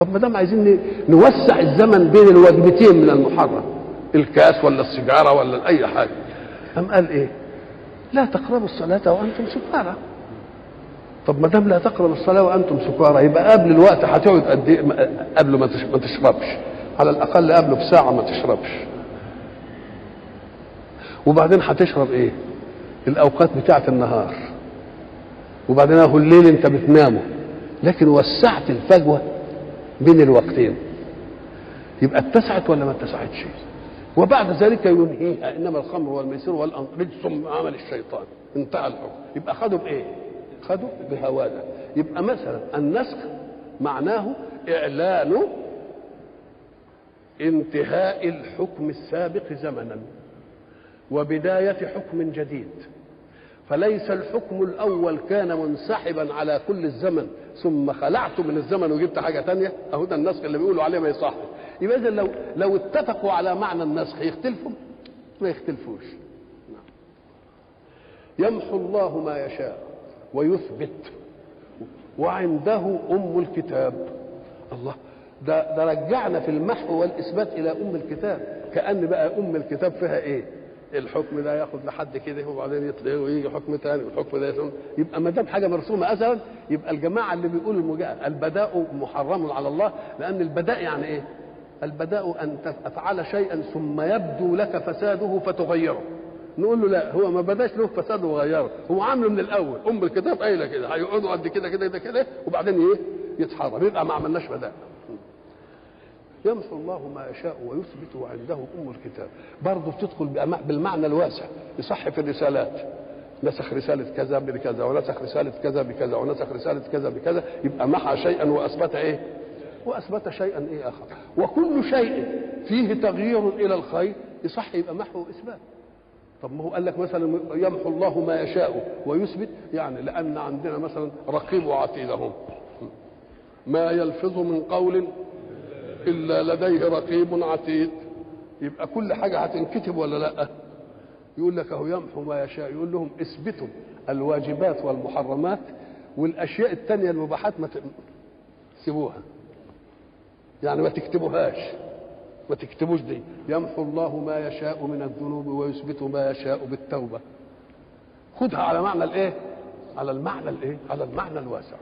طب ما دام عايزين نوسع الزمن بين الوجبتين من المحرم الكاس ولا السيجاره ولا اي حاجه قام قال ايه لا تقربوا الصلاه وانتم سكارى طب ما دام لا تقربوا الصلاه وانتم سكارى يبقى قبل الوقت هتقعد قد ايه قبل ما تش- ما تشربش على الاقل قبله بساعه ما تشربش وبعدين هتشرب ايه الاوقات بتاعه النهار وبعدين اهو الليل انت بتنامه لكن وسعت الفجوه بين الوقتين يبقى اتسعت ولا ما اتسعتش وبعد ذلك ينهيها انما الخمر والميسر والأنصار رجس من عمل الشيطان انتهى الحكم يبقى خدوا بايه خدوا بهواده يبقى مثلا النسخ معناه اعلان انتهاء الحكم السابق زمنا وبدايه حكم جديد فليس الحكم الاول كان منسحبا على كل الزمن ثم خلعت من الزمن وجبت حاجه تانية اهو ده النسخ اللي بيقولوا عليه ما يصح يبقى اذا لو لو اتفقوا على معنى النسخ يختلفوا ما يختلفوش يمحو الله ما يشاء ويثبت وعنده ام الكتاب الله ده ده رجعنا في المحو والاثبات الى ام الكتاب كان بقى ام الكتاب فيها ايه الحكم ده ياخد لحد كده وبعدين يطلع ويجي حكم ثاني والحكم ده يسمى. يبقى ما دام حاجه مرسومه ازلا يبقى الجماعه اللي بيقولوا المجا... البداء محرم على الله لان البداء يعني ايه؟ البداء ان تفعل شيئا ثم يبدو لك فساده فتغيره نقول له لا هو ما بداش له فساد وغيره هو عامله من الاول ام الكتاب قايله كده هيقعدوا قد كده كده كده كده وبعدين ايه يتحرم يبقى ما عملناش بداء يمحو الله ما يشاء ويثبت وعنده ام الكتاب برضه بتدخل بأما- بالمعنى الواسع يصح في الرسالات نسخ رسالة كذا بكذا ونسخ رسالة كذا بكذا ونسخ رسالة كذا بكذا يبقى محى شيئا وأثبت إيه؟ وأثبت شيئا إيه آخر وكل شيء فيه تغيير إلى الخير يصح يبقى محو وإثبات طب ما هو قال لك مثلا يمحو الله ما يشاء ويثبت يعني لأن عندنا مثلا رقيب وعتيد هم ما يلفظ من قول الا لديه رقيب عتيد يبقى كل حاجه هتنكتب ولا لا يقول لك اهو يمحو ما يشاء يقول لهم اثبتوا الواجبات والمحرمات والاشياء التانية المباحات ما ت- سيبوها يعني ما تكتبوهاش ما تكتبوش دي يمحو الله ما يشاء من الذنوب ويثبت ما يشاء بالتوبه خدها على معنى الايه على المعنى الايه على المعنى الواسع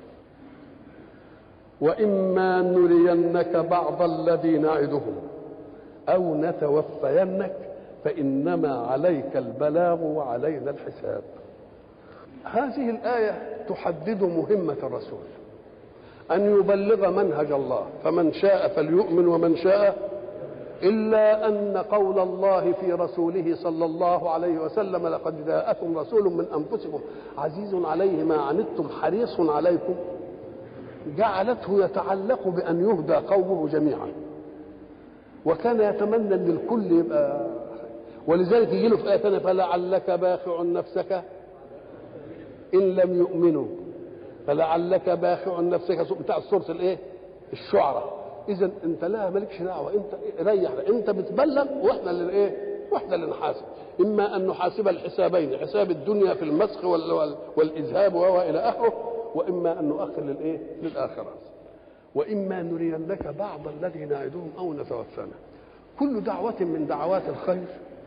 واما نرينك بعض الذي نعدهم او نتوفينك فانما عليك البلاغ وعلينا الحساب هذه الايه تحدد مهمه الرسول ان يبلغ منهج الله فمن شاء فليؤمن ومن شاء الا ان قول الله في رسوله صلى الله عليه وسلم لقد جاءكم رسول من انفسكم عزيز عليه ما عنتم حريص عليكم جعلته يتعلق بأن يهدى قومه جميعا وكان يتمنى ان الكل يبقى ولذلك يجي له في آية ثانية فلعلك باخع نفسك إن لم يؤمنوا فلعلك باخع نفسك بتاع سورة الإيه؟ الشعراء إذا أنت لا مالكش دعوة أنت ريح أنت بتبلغ وإحنا اللي إيه؟ وإحنا اللي نحاسب إما أن نحاسب الحسابين حساب الدنيا في المسخ وال- وال- والإذهاب وإلى آخره واما ان نؤخر للايه؟ للاخره. واما نرينك بعض الذي نعدهم او نتوفانا. كل دعوة من دعوات الخير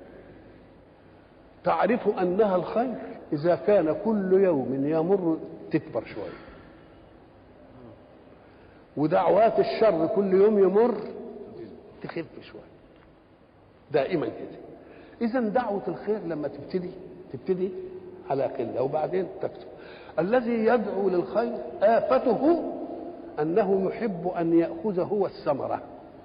تعرف انها الخير اذا كان كل يوم يمر تكبر شويه. ودعوات الشر كل يوم يمر تخف شويه. دائما كده. اذا دعوة الخير لما تبتدي تبتدي على قله وبعدين تكتب. الذي يدعو للخير آفته أنه يحب أن يأخذ هو الثمرة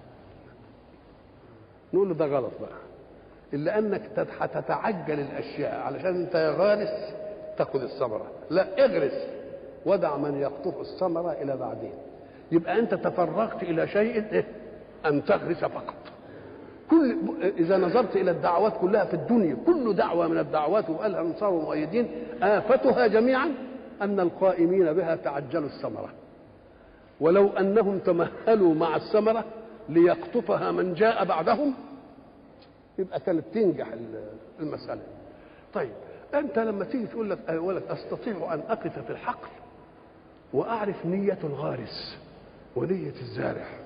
نقول له ده غلط بقى إلا أنك تت- هتتعجل الأشياء علشان أنت يا غارس تأخذ الثمرة لا اغرس ودع من يقطف الثمرة إلى بعدين يبقى أنت تفرغت إلى شيء إيه؟ أن تغرس فقط كل اذا نظرت الى الدعوات كلها في الدنيا كل دعوه من الدعوات وقالها انصار ومؤيدين افتها جميعا ان القائمين بها تعجلوا الثمره ولو انهم تمهلوا مع الثمره ليقطفها من جاء بعدهم يبقى كانت تنجح المساله طيب انت لما تيجي تقول لك أقول لك استطيع ان اقف في الحقل واعرف نيه الغارس ونية الزارع